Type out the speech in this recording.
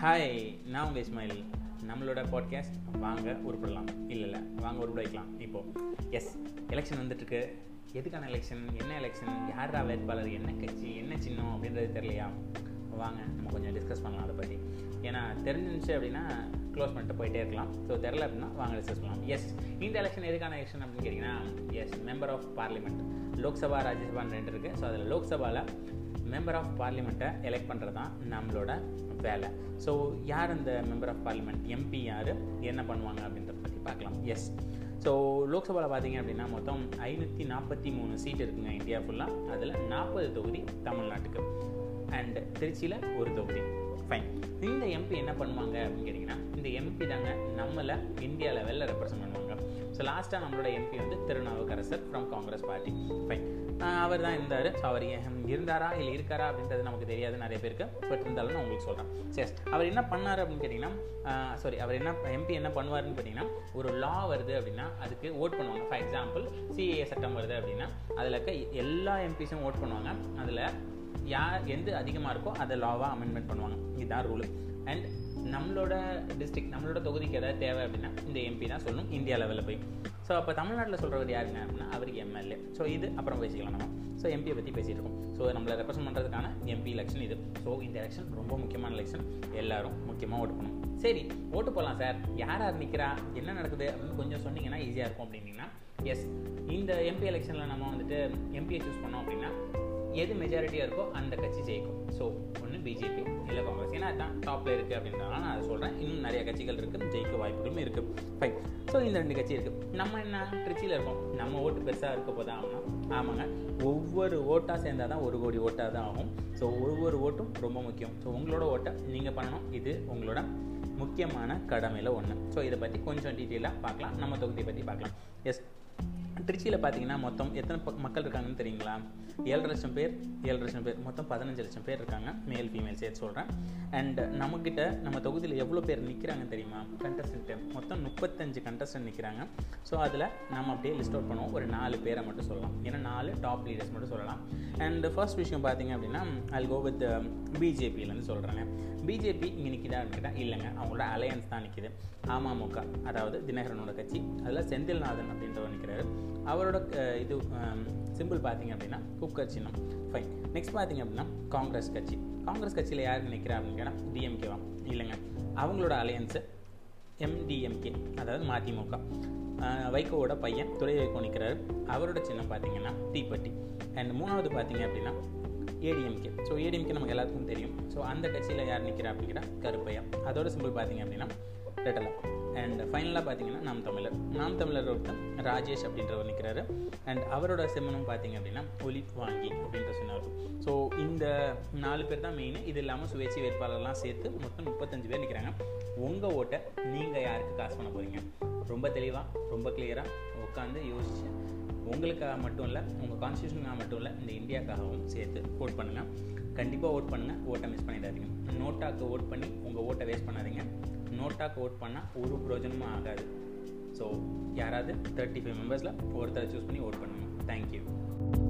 hi நான் உங்கள் இஸ்மாயில் நம்மளோட பாட்காஸ்ட் வாங்க உருப்பிடலாம் இல்லை இல்லை வாங்க உருப்பிட வைக்கலாம் இப்போது எஸ் எலெக்ஷன் வந்துட்டுருக்கு எதுக்கான எலெக்ஷன் என்ன எலெக்ஷன் யாரா வேட்பாளர் என்ன கட்சி என்ன சின்னம் அப்படின்றது தெரியலையா வாங்க நம்ம கொஞ்சம் டிஸ்கஸ் பண்ணலாம் அதை பற்றி ஏன்னா தெரிஞ்சிருந்துச்சு அப்படின்னா க்ளோஸ் பண்ணிட்டு போயிட்டே இருக்கலாம் ஸோ தெரில அப்படின்னா வாங்க டிஸ்கஸ் பண்ணலாம் எஸ் இந்த எலெக்ஷன் எதுக்கான எலெக்ஷன் அப்படின்னு கேட்டிங்கன்னா yes member of parliament Lok Sabha ராஜ்யசபான்னு ரெண்டு இருக்குது ஸோ அதில் லோக்சபாவில் மெம்பர் ஆஃப் பார்லிமெண்ட்டை எலெக்ட் பண்ணுறது தான் நம்மளோட வேலை ஸோ யார் அந்த மெம்பர் ஆஃப் பார்லிமெண்ட் எம்பி யார் என்ன பண்ணுவாங்க அப்படின்றத பற்றி பார்க்கலாம் எஸ் ஸோ லோக்சபாவில் பார்த்தீங்க அப்படின்னா மொத்தம் ஐநூற்றி நாற்பத்தி மூணு சீட் இருக்குங்க இந்தியா ஃபுல்லாக அதில் நாற்பது தொகுதி தமிழ்நாட்டுக்கு அண்ட் திருச்சியில் ஒரு தொகுதி ஃபைன் இந்த எம்பி என்ன பண்ணுவாங்க அப்படின்னு கேட்டிங்கன்னா இந்த எம்பி தாங்க நம்மளை இந்தியா லெவலில் ரெப்ரசன்ட் பண்ணுவாங்க ஸோ லாஸ்ட்டாக நம்மளோட எம்பி வந்து Thirunavukkarasar from Congress party fine அவர் தான் இருந்தார் ஸோ அவர் இருந்தாரா இல்லை இருக்காரா அப்படின்றது நமக்கு தெரியாது நிறைய பேருக்கு பட் இருந்தாலும் நான் உங்களுக்கு சொல்கிறேன் சரி அவர் என்ன பண்ணார் அப்படின்னு கேட்டிங்கன்னா சாரி அவர் என்ன எம்பி என்ன பண்ணுவாருன்னு பார்த்தீங்கன்னா ஒரு லா வருது அப்படின்னா அதுக்கு ஓட் பண்ணுவாங்க ஃபார் எக்ஸாம்பிள் சிஏஏ சட்டம் வருது அப்படின்னா அதில் இருக்க எல்லா எம்பிஸும் ஓட் பண்ணுவாங்க அதில் யார் எந்த அதிகமாக இருக்கோ அதை லாவாக அமெண்ட்மெண்ட் பண்ணுவாங்க இதுதான் ரூலு அண்ட் நம்மளோட டிஸ்ட்ரிக்ட் நம்மளோட தொகுதிக்கு ஏதாவது தேவை அப்படின்னா இந்த எம்பி தான் சொல்லணும் இந்தியா லெவலில் போய் ஸோ அப்போ தமிழ்நாட்டில் சொல்கிறவர் யாருங்க அப்படின்னா அவர் எம்எல்ஏ ஸோ இது அப்புறம் பேசிக்கலாம் நம்ம ஸோ எம்பியை பற்றி பேசிகிட்டு இருக்கோம் ஸோ நம்மளை ரெப்ரசன்ட் பண்ணுறதுக்கான எம்பி எலெக்ஷன் இது ஸோ இந்த எலெக்ஷன் ரொம்ப முக்கியமான எலெக்ஷன் எல்லாரும் முக்கியமாக ஓட்டு பண்ணணும் சரி ஓட்டு போகலாம் சார் யார் யார் நிற்கிறா என்ன நடக்குது அப்படின்னு கொஞ்சம் சொன்னீங்கன்னா ஈஸியாக இருக்கும் அப்படின்னீங்கன்னா எஸ் இந்த எம்பி எலெக்ஷனில் நம்ம வந்துட்டு எம்பியை சூஸ் பண்ணோம் அப்படின்னா எது மெஜாரிட்டியாக இருக்கோ அந்த கட்சி ஜெயிக்கும் ஸோ ஒன்று பிஜேபி இல்லை காங்கிரஸ் ஏன்னா அதுதான் டாப்பில் இருக்குது அப்படின்றனால நான் அதை சொல்கிறேன் இன்னும் நிறைய கட்சிகள் இருக்குது ஜெயிக்க வாய்ப்புகளும் இருக்குது ஃபைன் ஸோ இந்த ரெண்டு கட்சி இருக்குது நம்ம என்ன திருச்சியில் இருக்கோம் நம்ம ஓட்டு பெருசாக இருக்க போதா ஆகணும் ஆமாங்க ஒவ்வொரு ஓட்டாக சேர்ந்தால் தான் ஒரு கோடி ஓட்டாக தான் ஆகும் ஸோ ஒவ்வொரு ஓட்டும் ரொம்ப முக்கியம் ஸோ உங்களோட ஓட்டை நீங்கள் பண்ணணும் இது உங்களோட முக்கியமான கடமையில் ஒன்று ஸோ இதை பற்றி கொஞ்சம் டீட்டெயிலாக பார்க்கலாம் நம்ம தொகுதியை பற்றி பார்க்கலாம் எஸ் திருச்சியில் பார்த்தீங்கன்னா மொத்தம் எத்தனை மக்கள் இருக்காங்கன்னு தெரியுங்களா ஏழரை லட்சம் பேர் ஏழு லட்சம் பேர் மொத்தம் பதினஞ்சு லட்சம் பேர் இருக்காங்க மேல் ஃபீமேல் சேர்த்து சொல்கிறேன் அண்ட் நம்மக்கிட்ட நம்ம தொகுதியில் எவ்வளோ பேர் நிற்கிறாங்கன்னு தெரியுமா கண்டஸ்டன்ட்டு மொத்தம் முப்பத்தஞ்சு கண்டஸ்டன்ட் நிற்கிறாங்க ஸோ அதில் நம்ம அப்படியே லிஸ்ட் அவுட் பண்ணுவோம் ஒரு நாலு பேரை மட்டும் சொல்லலாம் ஏன்னா நாலு டாப் லீடர்ஸ் மட்டும் சொல்லலாம் அண்ட் ஃபர்ஸ்ட் விஷயம் பார்த்தீங்க அப்படின்னா அல் கோ வித் பிஜேபியிலேருந்து சொல்கிறாங்க பிஜேபி இங்கே நிற்கிதா அப்படின்னா இல்லைங்க அவங்களோட அலையன்ஸ் தான் நிற்கிது அமமுக அதாவது தினகரனோட கட்சி அதில் செந்தில்நாதன் அப்படின்றவர் நிற்கிறாரு அவரோட இது சிம்பிள் பார்த்தீங்க அப்படின்னா குக்கர் சின்னம் ஃபைன் நெக்ஸ்ட் பார்த்தீங்க அப்படின்னா காங்கிரஸ் கட்சி காங்கிரஸ் கட்சியில் யார் நிற்கிறா அப்படின்னு கேட்டால் டிஎம்கேவா இல்லைங்க அவங்களோட அலையன்ஸு எம்டிஎம்கே அதாவது மதிமுக வைகோவோட பையன் துறை வைகோ நிற்கிறாரு அவரோட சின்னம் பார்த்தீங்கன்னா தீப்பட்டி அண்ட் மூணாவது பார்த்தீங்க அப்படின்னா ஏடிஎம்கே ஸோ ஏடிஎம்கே நமக்கு எல்லாத்துக்கும் தெரியும் ஸோ அந்த கட்சியில் யார் நிற்கிறா அப்படிங்கிற கருப்பையா அதோட சிம்பிள் பார்த்தீங்க அப்படின்னா ரெட்டலா அண்ட் ஃபைனலாக பார்த்தீங்கன்னா நாம் தமிழர் நாம் தமிழர் ஒருத்தர் ராஜேஷ் அப்படின்றவர் நிற்கிறாரு அண்ட் அவரோட செம்மனும் பார்த்தீங்க அப்படின்னா ஒலி வாங்கி அப்படின்ற சொன்னார் ஸோ இந்த நாலு பேர் தான் மெயின் இது இல்லாமல் சுயேட்சை வேட்பாளர்லாம் சேர்த்து மொத்தம் முப்பத்தஞ்சு பேர் நிற்கிறாங்க உங்கள் ஓட்டை நீங்கள் யாருக்கு காசு பண்ண போகிறீங்க ரொம்ப தெளிவாக ரொம்ப கிளியராக உட்காந்து யோசிச்சு உங்களுக்காக மட்டும் இல்லை உங்கள் கான்ஸ்டியூஷனுக்காக மட்டும் இல்லை இந்த இந்தியாக்காகவும் சேர்த்து ஓட் பண்ணுங்கள் கண்டிப்பாக ஓட் பண்ணுங்கள் ஓட்டை மிஸ் பண்ணிடாதீங்க நோட்டாக்கு ஓட் பண்ணி உங்கள் ஓட்டை வேஸ்ட் பண்ணாதீங்க நோட்டாக்கு ஓட் பண்ணால் ஒரு பிரயோஜனமும் ஆகாது ஸோ யாராவது தேர்ட்டி ஃபைவ் மெம்பர்ஸில் ஒருத்தரை சூஸ் பண்ணி ஓட் பண்ணுங்கள் தேங்க்யூ